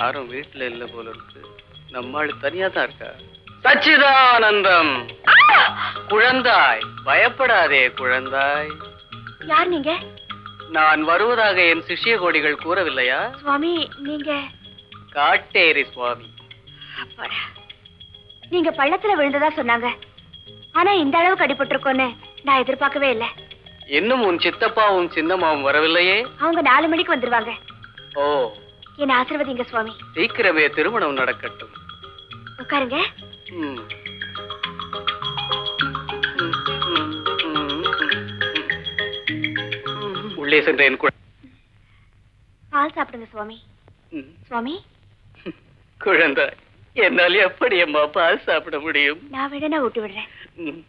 யாரும் வீட்டுல இல்ல போல இருக்கு நம்மாள் தனியா தான் இருக்கா சச்சிதானந்தம் குழந்தாய் பயப்படாதே குழந்தாய் யார் நீங்க நான் வருவதாக என் சிஷ்ய கோடிகள் கூறவில்லையா சுவாமி நீங்க காட்டேரி சுவாமி அப்பாடா. நீங்க பள்ளத்துல விழுந்ததா சொன்னாங்க ஆனா இந்த அளவுக்கு அடிபட்டிருக்கோன்னு நான் எதிர்பார்க்கவே இல்லை இன்னும் உன் சித்தப்பாவும் சின்னம்மாவும் வரவில்லையே அவங்க நாலு மணிக்கு வந்துருவாங்க ஓ என்ன ஆசிர்வதிங்க சுவாமி சீக்கிரமே திருமணம் நடக்கட்டும் உட்காருங்க ம். ம், ம், ம், ம். உள்ளே சென்ற என் குழ- பால் சாப்பிடுங்க சுவாமி ம். சுவாமி குழந்தாய் என்னால் எப்படி அம்மா பால் சாப்பிட முடியும் நான் விட நான் விட்டு விடுறேன் ம்.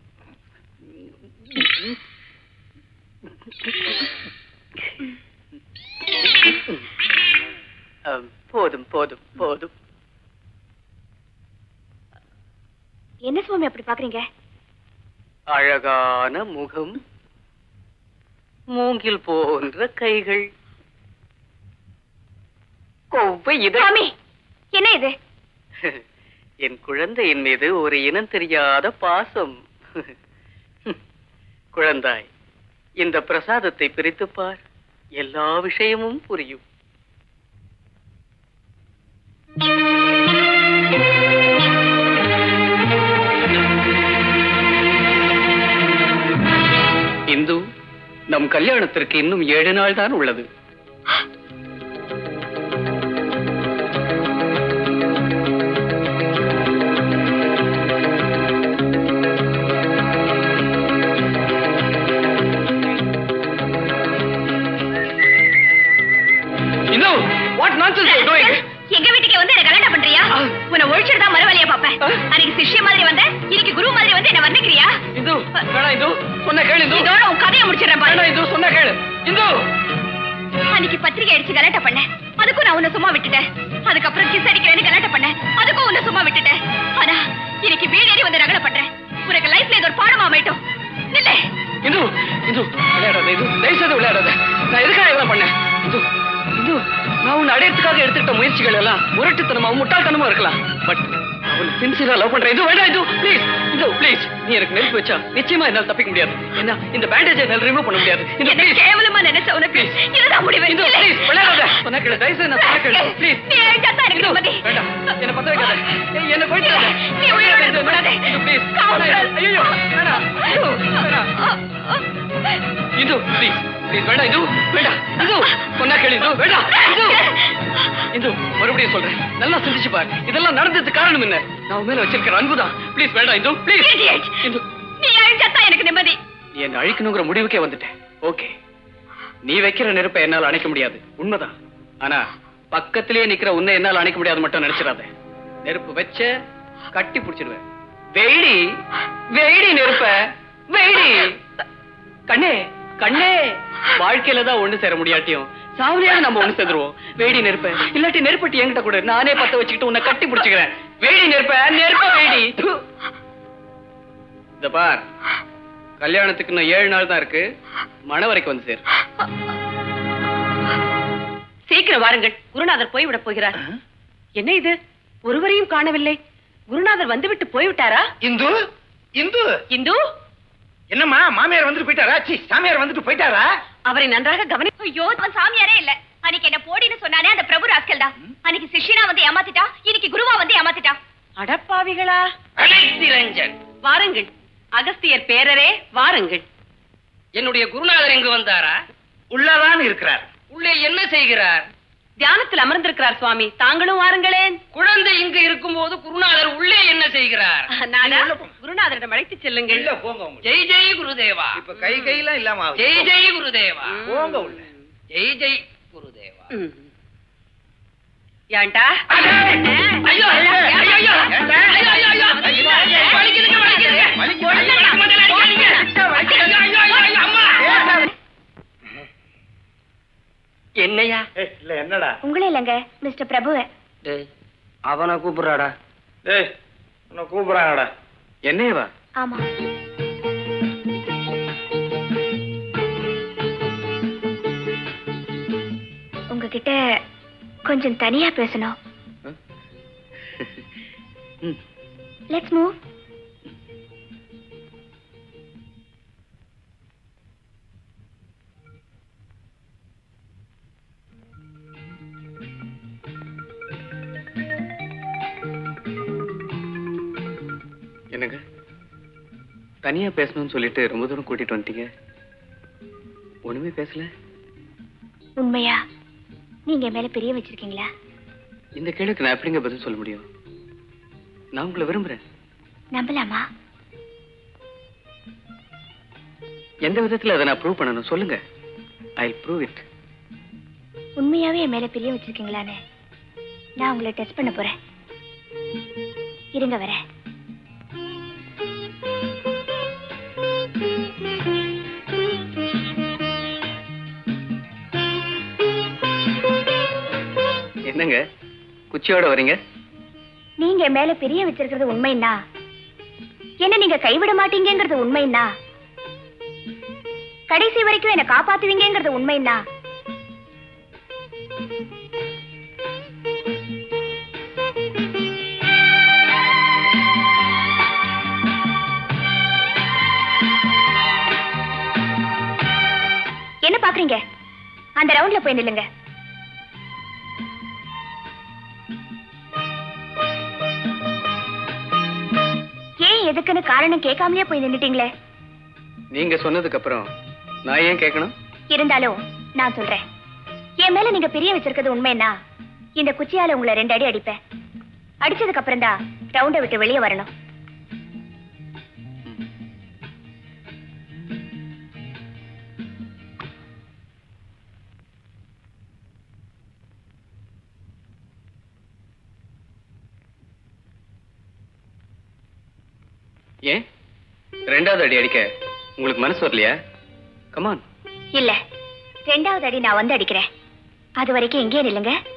அம், போதும் போதும் போதும் என்ன சுவாமி அப்படி பாக்குறீங்க அழகான முகம் மூங்கில் போன்ற கைகள் கொவ்வை இதழ் சுவாமி என்ன இது என் குழந்தையின் மீது ஒரு இனம் தெரியாத பாசம் குழந்தாய் இந்த பிரசாதத்தை பிரித்துப் பார் எல்லா விஷயமும் புரியும் இந்து நம் கல்யாணத்திற்கு இன்னும் ஏழு நாள் தான் உள்ளது இந்து வாட் நான்சென்ஸ் யூ டூயிங் எங்க வீட்டுக்கு வந்து என்ன கலாட்டா பண்றியா உன்னை ஒழிச்சிட்டு தான் மறுவழியா பாப்பேன் அன்னைக்கு சிஷ்ய மாதிரி வந்த இன்னைக்கு குரு மாதிரி வந்து என்ன வர்ணிக்கிறியா இந்து வேணாம் இந்து சொன்ன கேளு இந்து இதோட உன் கதையை முடிச்சிடுறேன் பாரு வேணாம் இந்து சொன்ன கேளு இந்து அன்னைக்கு பத்திரிகை அடிச்சு கலாட்டா பண்ணேன் அதுக்கும் நான் உன்னை சும்மா விட்டுட்டேன் அதுக்கப்புறம் கிஸ் அடிக்கிறேன்னு கலாட்டா பண்ணேன் அதுக்கும் உன்னை சும்மா விட்டுட்டேன் ஆனா இன்னைக்கு வீடேறி வந்து ரகலை பண்றேன் உனக்கு லைஃப்ல இது ஒரு பாடமா அமையட்டும் நில்லே இந்து இந்து விளையாடாத இது தயவு செய்து விளையாடாத நான் எதுக்காக இதெல்லாம் பண்ணேன் இந்து இந்து நான் உன்னை அடையறதுக்காக எடுத்துக்கிட்ட முயற்சிகள் எல்லாம் முரட்டுத்தனமாவும் முட்டாள்தனமா இருக்கலாம் பட் அவனை சின்சியரா லவ் பண்றேன் இது வேண்டாம் இது ப்ளீஸ் இது ப்ளீஸ் நீ எனக்கு நெருப்பு வச்சா நிச்சயமா என்னால தப்பிக்க முடியாது என்ன இந்த பேண்டேஜ் என்னால ரிமூவ் பண்ண முடியாது இந்த என்ன ப்ளீஸ் கேவலமா நினைச்ச உனக்கு இதுதான் முடிவு இந்து நில்லே. ப்ளீஸ் விளையாடாத சொன்ன கேளு தயவு செய்து நான் சொன்ன கேளு ப்ளீஸ் நீ அழிச்சாதான் எனக்கு நிம்மதி. வேண்டாம் என்ன பத்த வைக்காத ஏய், என்ன கொளுத்தாத நீ உயிரோட இருக்க கூடாது. ப்ளீஸ் காவலர். ஐயோ வேண்டாம் ஐயோ, வேண்டாம் இது ப்ளீஸ் ப்ளீஸ் வேண்டாம் இது வேண்டாம் இது சொன்னா கேளு இது வேண்டாம் இது இது மறுபடியும் சொல்றேன் நல்லா சிந்திச்சு பாரு இதெல்லாம் நடந்ததுக்கு காரணம் என்ன நான் உன் மேல வச்சிருக்கிற அன்புதான் ப்ளீஸ் வேண்டாம் இது ப்ளீஸ் Idiot. இது நீ அழிச்சாதான் எனக்கு நிம்மதி நீ என்ன அழிக்கணுங்கிற முடிவுக்கே வந்துட்டேன் ஓகே நீ வைக்கிற நெருப்பை என்னால அணைக்க முடியாது உண்மைதான் ஆனா பக்கத்திலேயே நிக்கிற உன்னை என்னால அணைக்க முடியாது மட்டும் நினைச்சிடாத நெருப்பு வச்ச கட்டி புடிச்சிடுவேன் வெயிடி வெயிடி நெருப்ப வெயிடி கண்ணே கண்ணே வாழ்க்கையில தான் ஒண்ணு சேர முடியாட்டியும் சாவலியாக நம்ம ஒண்ணு சேர்ந்துருவோம் வேடி நெருப்ப இல்லாட்டி நெருப்பட்டி என்கிட்ட கூட நானே பத்த வச்சுக்கிட்டு உன்னை கட்டி பிடிச்சுக்கிறேன் வேடி நெருப்ப நெருப்ப வேடி ப்பு. இந்த பார் கல்யாணத்துக்கு இன்னும் ஏழு நாள் தான் இருக்கு மணவரைக்கு வந்து சேரு சீக்கிரம் வாருங்கள் குருநாதர் போய்விட போகிறார் என்ன இது ஒருவரையும் காணவில்லை குருநாதர் வந்துவிட்டு போய்விட்டாரா இந்து இந்து இந்து என்னம்மா மாமியார் வந்துட்டு போயிட்டாரா சி சாமியார் வந்துட்டு போயிட்டாரா அவரை நன்றாக கவனி ஐயோ அவன் சாமியாரே இல்ல அன்னைக்கு என்ன போடின்னு சொன்னானே அந்த பிரபு ராஸ்கல் தான் அன்னைக்கு சிஷ்யனா வந்து ஏமாத்திட்டா இன்னைக்கு குருவா வந்து ஏமாத்திட்டா அடப்பாவிகளா அனைத்திரஞ்சன் வாருங்கள் அகஸ்தியர் பேரரே வாருங்கள் என்னுடைய குருநாதர் இங்கு வந்தாரா உள்ளதான் இருக்கிறார் உள்ளே என்ன செய்கிறார் தியானத்தில் அமர்ந்திருக்கிறார் சுவாமி தாங்களும் வாருங்களேன் குழந்தை இங்கு இருக்கும்போது குருநாதர் உள்ளே என்ன செய்கிறார் நானா குருநாதரிடம் அழைத்துச் செல்லுங்கள் இல்ல போங்க உங்க ஜெய் ஜெய் குருதேவா இப்ப கை கையெல்லாம் இல்லாம ஆகுது. ஜெய் ஜெய் குருதேவா போங்க உள்ள ஜெய் ஜெய் குருதேவா ம். ஏன்டா ஐயோ ஐயோ ஐயோ ஐயோ ஐயோ ஐயோ ஐயோ வலிக்குதுங்க வலிக்குதுங்க வலிக்கு, உடனே வலிக்கு. மண்டையில அடிக்காதீங்க. ஐயோ ஐயோ ஐயோ ஐயோ அம்மா என்னையா ஏய், இல்ல என்னடா உங்களே இல்லைங்க மிஸ்டர் பிரபுவை டேய் அவனை கூப்பிடுறாடா டேய் உன்னை கூப்பிடுறாங்கடா என்னையவா ஆமா உங்ககிட்ட கொஞ்சம் தனியா பேசணும் ம். லெட்ஸ் மூவ் என்னங்க தனியா பேசணும்னு சொல்லிட்டு ரொம்ப தூரம் கூட்டிட்டு வந்துட்டீங்க ஒண்ணுமே பேசல உண்மையா நீங்க என் மேல பெரிய வச்சிருக்கீங்களா இந்த கேளுக்கு நான் எப்படிங்க பதில் சொல்ல முடியும் நான் உங்களை விரும்புறேன் நம்பலாமா எந்த விதத்துல அதை நான் ப்ரூவ் பண்ணணும் சொல்லுங்க ஐ ப்ரூவ் இட் உண்மையாவே என் மேல பெரிய வச்சிருக்கீங்களான்னு நான் உங்களை டெஸ்ட் பண்ண போறேன் இருங்க வரேன் என்னங்க குச்சியோட வரீங்க நீங்க என் மேல பெரிய வச்சிருக்கிறது உண்மைன்னா என்ன நீங்க கைவிட மாட்டீங்கங்கிறது உண்மைன்னா கடைசி வரைக்கும் என்ன காப்பாத்துவீங்கங்கிறது உண்மைன்னா என்ன பாக்குறீங்க அந்த ரவுண்ட்ல போய் நில்லுங்க ஏன் எதுக்குன்னு காரணம் கேட்காமலே போய் நின்னுட்டீங்களே நீங்க சொன்னதுக்கு அப்புறம் நான் ஏன் கேட்கணும் இருந்தாலும் நான் சொல்றேன் என் மேல நீங்க பிரிய வச்சிருக்கிறது உண்மைன்னா இந்த குச்சியால உங்களை ரெண்டு அடி அடிப்பேன் அடிச்சதுக்கு அப்புறம் தான் ரவுண்டை விட்டு வெளியே வரணும் ஏன் ரெண்டாவது அடி அடிக்க உங்களுக்கு மனசு வரலையா கமான் இல்ல ரெண்டாவது அடி நான் வந்து அடிக்கிறேன் அது வரைக்கும் எங்கேயே நில்லுங்க